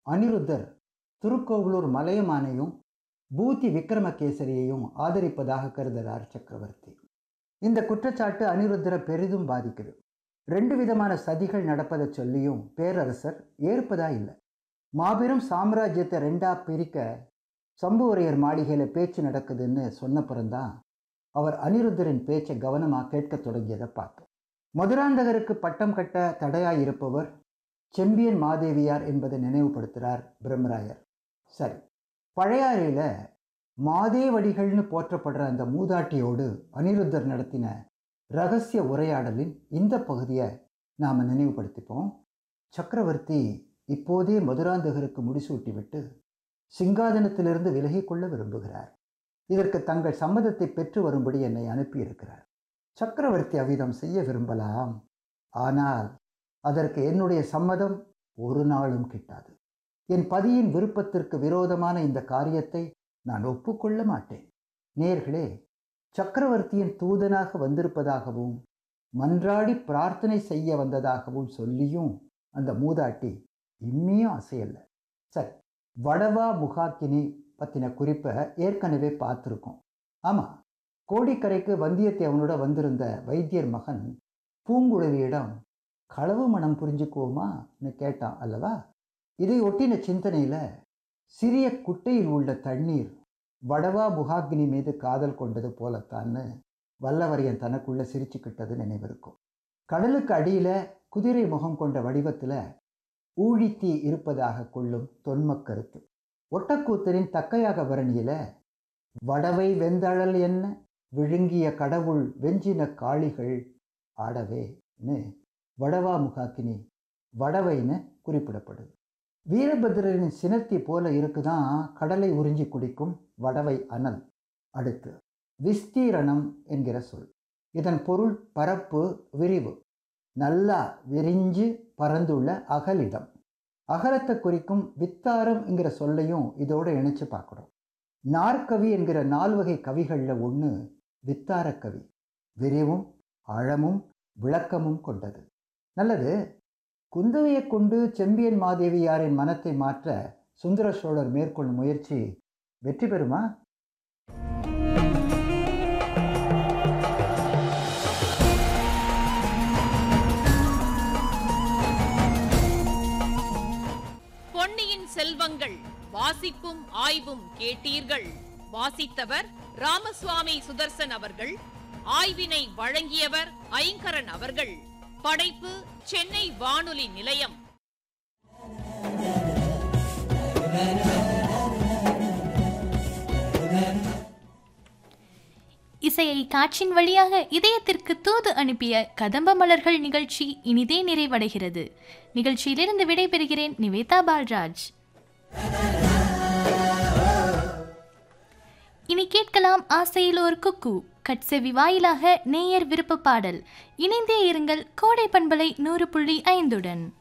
அனிருத்தர் திருக்கோவலூர் மலையமானையும் பூதி விக்ரமகேசரியையும் ஆதரிப்பதாக கருதுகிறார் சக்கரவர்த்தி இந்த குற்றச்சாட்டு அனிருத்தரை பெரிதும் பாதிக்குது ரெண்டு விதமான சதிகள் நடப்பதை சொல்லியும் பேரரசர் ஏற்பதா இல்லை மாபெரும் சாம்ராஜ்யத்தை ரெண்டா பிரிக்க சம்புவரையர் மாளிகையில் பேச்சு நடக்குதுன்னு சொன்னப்புறம்தான் அவர் அனிருத்தரின் பேச்சை கவனமாக கேட்கத் தொடங்கியதை பார்த்தோம் மதுராந்தகருக்கு பட்டம் கட்ட தடையாயிருப்பவர் செம்பியன் மாதேவியார் என்பதை நினைவுபடுத்துகிறார் பிரம்மராயர் சரி பழையாறையில் மாதேவடிகள்னு போற்றப்படுற அந்த மூதாட்டியோடு அனிருத்தர் நடத்தின ரகசிய உரையாடலின் இந்த பகுதியை நாம் நினைவுபடுத்திப்போம் சக்கரவர்த்தி இப்போதே மதுராந்தகருக்கு முடிசூட்டிவிட்டு சிங்காதனத்திலிருந்து விலகிக் கொள்ள விரும்புகிறார் இதற்கு தங்கள் சம்மதத்தை பெற்று வரும்படி என்னை அனுப்பியிருக்கிறார் சக்கரவர்த்தி அவ்விதம் செய்ய விரும்பலாம் ஆனால் அதற்கு என்னுடைய சம்மதம் ஒரு நாளும் கிட்டாது என் பதியின் விருப்பத்திற்கு விரோதமான இந்த காரியத்தை நான் ஒப்புக்கொள்ள மாட்டேன் நேர்களே சக்கரவர்த்தியின் தூதனாக வந்திருப்பதாகவும் மன்றாடி பிரார்த்தனை செய்ய வந்ததாகவும் சொல்லியும் அந்த மூதாட்டி இம்மியும் அசையல்ல சரி வடவா முகாக்கினி பற்றின குறிப்பை ஏற்கனவே பார்த்துருக்கோம் ஆமாம் கோடிக்கரைக்கு வந்தியத்தேவனோட வந்திருந்த வைத்தியர் மகன் பூங்குழலியிடம் களவு மனம் புரிஞ்சுக்குவோமான்னு கேட்டான் அல்லவா இதை ஒட்டின சிந்தனையில் சிறிய குட்டையில் உள்ள தண்ணீர் வடவா முகாக்னி மீது காதல் கொண்டது போலத்தான்னு வல்லவரையன் தனக்குள்ள சிரிச்சுக்கிட்டது நினைவிருக்கும் கடலுக்கு அடியில் குதிரை முகம் கொண்ட வடிவத்தில் ஊழித்தீ இருப்பதாக கொள்ளும் தொன்மக் கருத்து ஒட்டக்கூத்தரின் தக்கையாக பரணியில் வடவை வெந்தழல் என்ன விழுங்கிய கடவுள் வெஞ்சின காளிகள் ஆடவேன்னு வடவா முகாக்கினி வடவைன்னு குறிப்பிடப்படுது வீரபத்ரரின் சினத்தி போல இருக்குதான் கடலை உறிஞ்சி குடிக்கும் வடவை அனல் அடுத்து விஸ்தீரணம் என்கிற சொல் இதன் பொருள் பரப்பு விரிவு நல்லா விரிஞ்சு பறந்துள்ள அகலிடம் அகலத்தை குறிக்கும் வித்தாரம் என்கிற சொல்லையும் இதோடு இணைச்சு பார்க்குறோம் நாற்கவி என்கிற நால்வகை கவிகளில் ஒன்று வித்தார கவி விரிவும் ஆழமும் விளக்கமும் கொண்டது நல்லது குந்தவையை கொண்டு செம்பியன் மாதேவியாரின் மனத்தை மாற்ற சுந்தர சோழர் மேற்கொள்ளும் முயற்சி வெற்றி பெறுமா பொன்னியின் செல்வங்கள் வாசிப்பும் ஆய்வும் கேட்டீர்கள் வாசித்தவர் ராமசுவாமி சுதர்சன் அவர்கள் ஆய்வினை வழங்கியவர் ஐங்கரன் அவர்கள் படைப்பு சென்னை வானொலி நிலையம் இசையை காற்றின் வழியாக இதயத்திற்கு தூது அனுப்பிய கதம்ப மலர்கள் நிகழ்ச்சி இனிதே நிறைவடைகிறது நிகழ்ச்சியிலிருந்து விடைபெறுகிறேன் நிவேதா பால்ராஜ் இனி கேட்கலாம் ஆசையில் ஒரு குக்கு கட்செவி வாயிலாக நேயர் விருப்ப பாடல் இணைந்தே இருங்கள் கோடை பண்பலை நூறு புள்ளி ஐந்துடன்